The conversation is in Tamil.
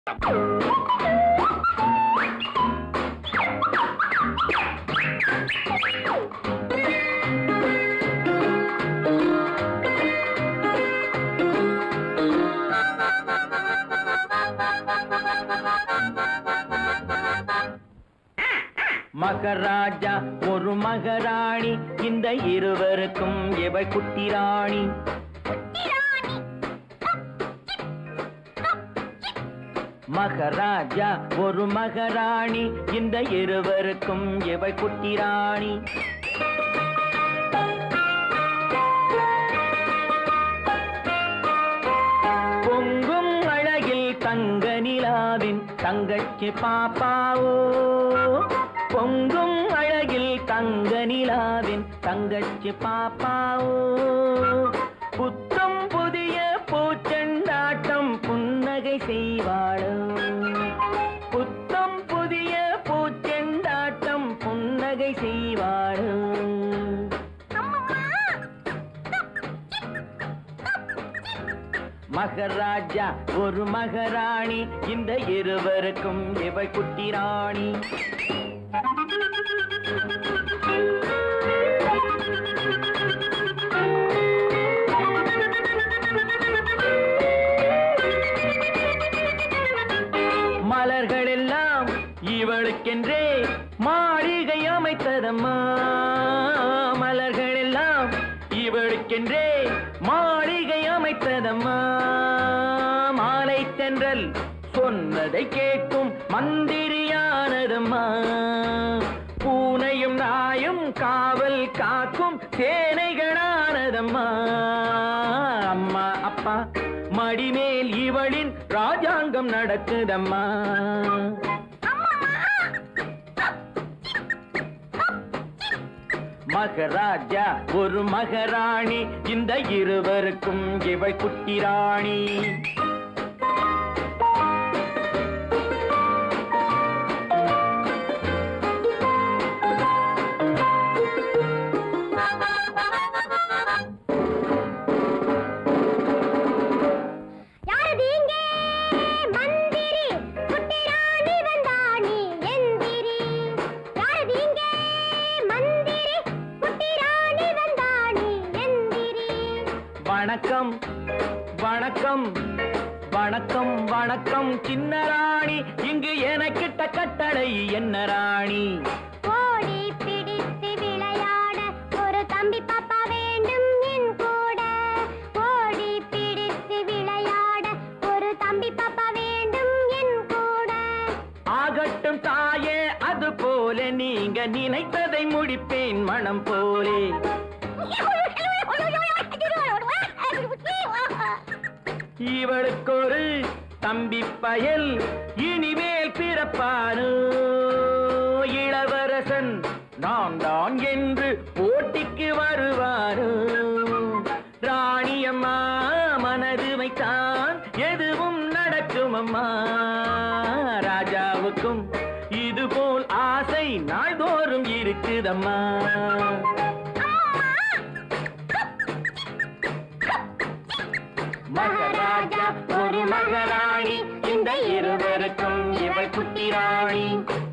மகராஜா ஒரு மகராணி இந்த இருவருக்கும் எவை குட்டி ராணி மகராஜா ஒரு மகராணி இந்த இருவருக்கும் எவை குட்டி ராணி பொங்கும் அழகில் தங்க நிலாவின் தங்கச்சி பாப்பாவோ பொங்கும் அழகில் தங்க நிலாவின் தங்கச்சி பாப்பாவோ புத்தம் புதிய பூச்செண்டாட்டம் புன்னகை செய்வாளோ புத்தம் புதிய பூச்செண்டாட்டம் புன்னகை செய்வாளோ மகராஜா ஒரு மகராணி இந்த இருவருக்கும் இவை குட்டி ராணி மலர்கள் எல்லாம் இவளுக்கென்றே மாளிகை அமைத்ததம்மா மலர்கள் எல்லாம் இவளுக்கென்றே மாளிகை அமைத்ததம்மா மாலை தென்றல் சொன்னதை கேட்கும் மந்திரியானதம்மா பூனையும் நாயும் காவல் காக்கும் சேனைகளானதம்மா அம்மா அப்பா மடிமேல் இவளின் ராஜாங்கம் நடக்குதம்மா மகராஜா ஒரு மகராணி இந்த இருவருக்கும் இவை குட்டி ராணி யாரது இங்கே மந்திரி குட்டி ராணி வந்தாணி எந்திரி யாரது இங்கே மந்திரி குட்டி ராணி வந்தாணி எந்திரி வணக்கம் வணக்கம் வணக்கம் வணக்கம் சின்ன ராணி இங்கு எனக்கிட்ட கட்டளை என்ன ராணி ஓடி பிடித்து விளையாட ஒரு தம்பி பாப்பா வேண்டும் என் கூட ஓடி பிடித்து விளையாட ஒரு தம்பி பாப்பா வேண்டும் என் கூட ஆகட்டும் தாயே அது போல நீங்க நினைத்ததை முடிப்பேன் மனம் போலே இவளுக்கு ஒரு தம்பி பயல் இனிமேல் பிறப்பானோ இளவரசன் நான் தான் என்று போட்டிக்கு வருவானோ ராணியம்மா மனது வைத்தான் எதுவும் நடக்கும் அம்மா ராஜாவுக்கும் இதுபோல் ஆசை நாள்தோறும் இருக்குதம்மா மகாராஜா ஒரு மகாராணி இந்த இருவருக்கும் இவள் குட்டி ராணி